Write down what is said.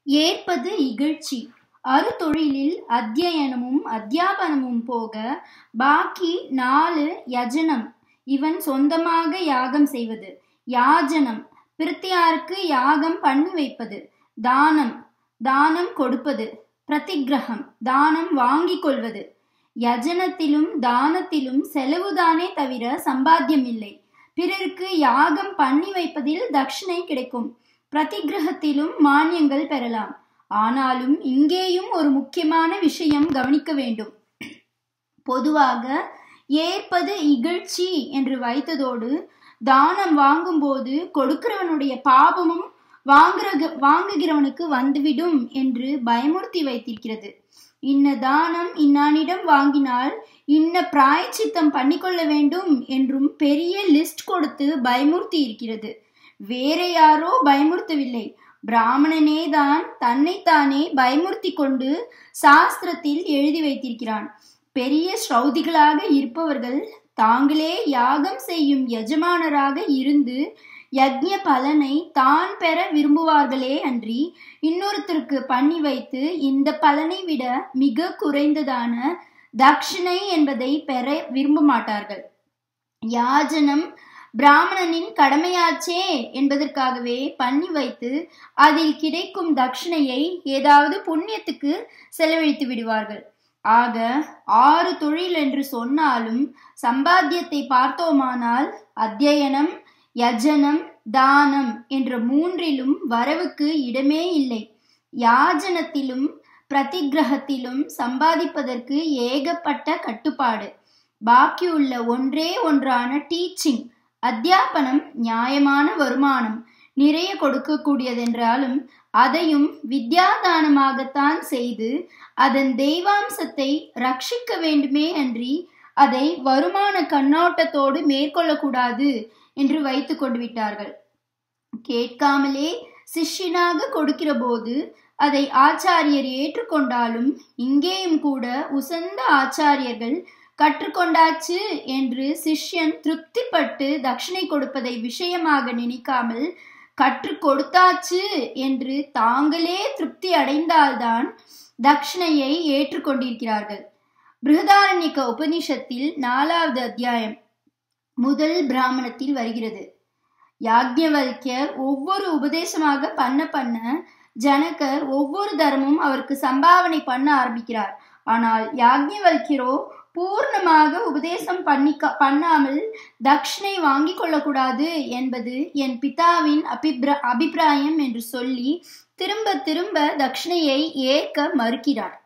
ஏற்பது இகழ்ச்சி அறுதொழிலில் அத்யயனமும் அத்யாபனமும் போக பாக்கி நாலு யஜனம் இவன் சொந்தமாக யாகம் செய்வது யாஜனம் பிரித்தியாருக்கு யாகம் பண்ணி வைப்பது தானம் தானம் கொடுப்பது பிரதிக்கிரகம் தானம் வாங்கிக் கொள்வது யஜனத்திலும் தானத்திலும் செலவுதானே தவிர சம்பாத்தியம் இல்லை பிறருக்கு யாகம் பண்ணி வைப்பதில் தட்சிணை கிடைக்கும் பிரதிகிரகத்திலும் மானியங்கள் பெறலாம் ஆனாலும் இங்கேயும் ஒரு முக்கியமான விஷயம் கவனிக்க வேண்டும் பொதுவாக ஏற்பது இகழ்ச்சி என்று வைத்ததோடு தானம் வாங்கும்போது கொடுக்கிறவனுடைய பாபமும் வாங்குற வாங்குகிறவனுக்கு வந்துவிடும் என்று பயமுறுத்தி வைத்திருக்கிறது இன்ன தானம் இன்னானிடம் வாங்கினால் இன்ன பிராயச்சித்தம் பண்ணிக்கொள்ள வேண்டும் என்றும் பெரிய லிஸ்ட் கொடுத்து பயமுறுத்தி இருக்கிறது வேற யாரோ பயமுறுத்தவில்லை பிராமணனே தான் தன்னைத்தானே பயமுறுத்தி கொண்டு சாஸ்திரத்தில் எழுதி வைத்திருக்கிறான் பெரிய ஸ்ரௌதிகளாக இருப்பவர்கள் தாங்களே யாகம் செய்யும் எஜமானராக இருந்து யக்ஞ பலனை தான் பெற விரும்புவார்களே அன்றி இன்னொருத்தருக்கு பண்ணி வைத்து இந்த பலனை விட மிக குறைந்ததான தட்சிணை என்பதை பெற விரும்ப மாட்டார்கள் யாஜனம் பிராமணனின் கடமையாச்சே என்பதற்காகவே பண்ணி வைத்து அதில் கிடைக்கும் தட்சிணையை ஏதாவது புண்ணியத்துக்கு செலவழித்து விடுவார்கள் ஆக ஆறு தொழில் என்று சொன்னாலும் சம்பாத்தியத்தை பார்த்தோமானால் அத்தியனம் யஜனம் தானம் என்ற மூன்றிலும் வரவுக்கு இடமே இல்லை யாஜனத்திலும் பிரதிகிரகத்திலும் சம்பாதிப்பதற்கு ஏகப்பட்ட கட்டுப்பாடு பாக்கியுள்ள ஒன்றே ஒன்றான டீச்சிங் அத்தியாபனம் நியாயமான வருமானம் நிறைய கொடுக்கக்கூடியதென்றாலும் அதையும் வித்யாதானமாகத்தான் செய்து அதன் தெய்வாம்சத்தை ரட்சிக்க வேண்டுமே அன்றி அதை வருமான கண்ணோட்டத்தோடு மேற்கொள்ளக்கூடாது என்று வைத்து கொண்டு விட்டார்கள் கேட்காமலே சிஷ்யனாக கொடுக்கிற போது அதை ஆச்சாரியர் ஏற்றுக்கொண்டாலும் இங்கேயும் கூட உசந்த ஆச்சாரியர்கள் கற்றுக்கொண்டாச்சு என்று சிஷ்யன் திருப்திப்பட்டு தட்சிணை கொடுப்பதை விஷயமாக நினைக்காமல் கற்றுக் கொடுத்தாச்சு என்று தாங்களே திருப்தி அடைந்தால்தான் தட்சிணையை ஏற்றுக்கொண்டிருக்கிறார்கள் பிருகதாரண்யக்க உபனிஷத்தில் நாலாவது அத்தியாயம் முதல் பிராமணத்தில் வருகிறது யாக்ஞவல்யர் ஒவ்வொரு உபதேசமாக பண்ண பண்ண ஜனகர் ஒவ்வொரு தரமும் அவருக்கு சம்பாவனை பண்ண ஆரம்பிக்கிறார் ஆனால் யாக்ஞவல்யரோ பூர்ணமாக உபதேசம் பண்ணி பண்ணாமல் தட்சிணை வாங்கி கொள்ளக்கூடாது என்பது என் பிதாவின் அபிப்ரா அபிப்பிராயம் என்று சொல்லி திரும்ப திரும்ப தட்சிணையை ஏற்க மறுக்கிறார்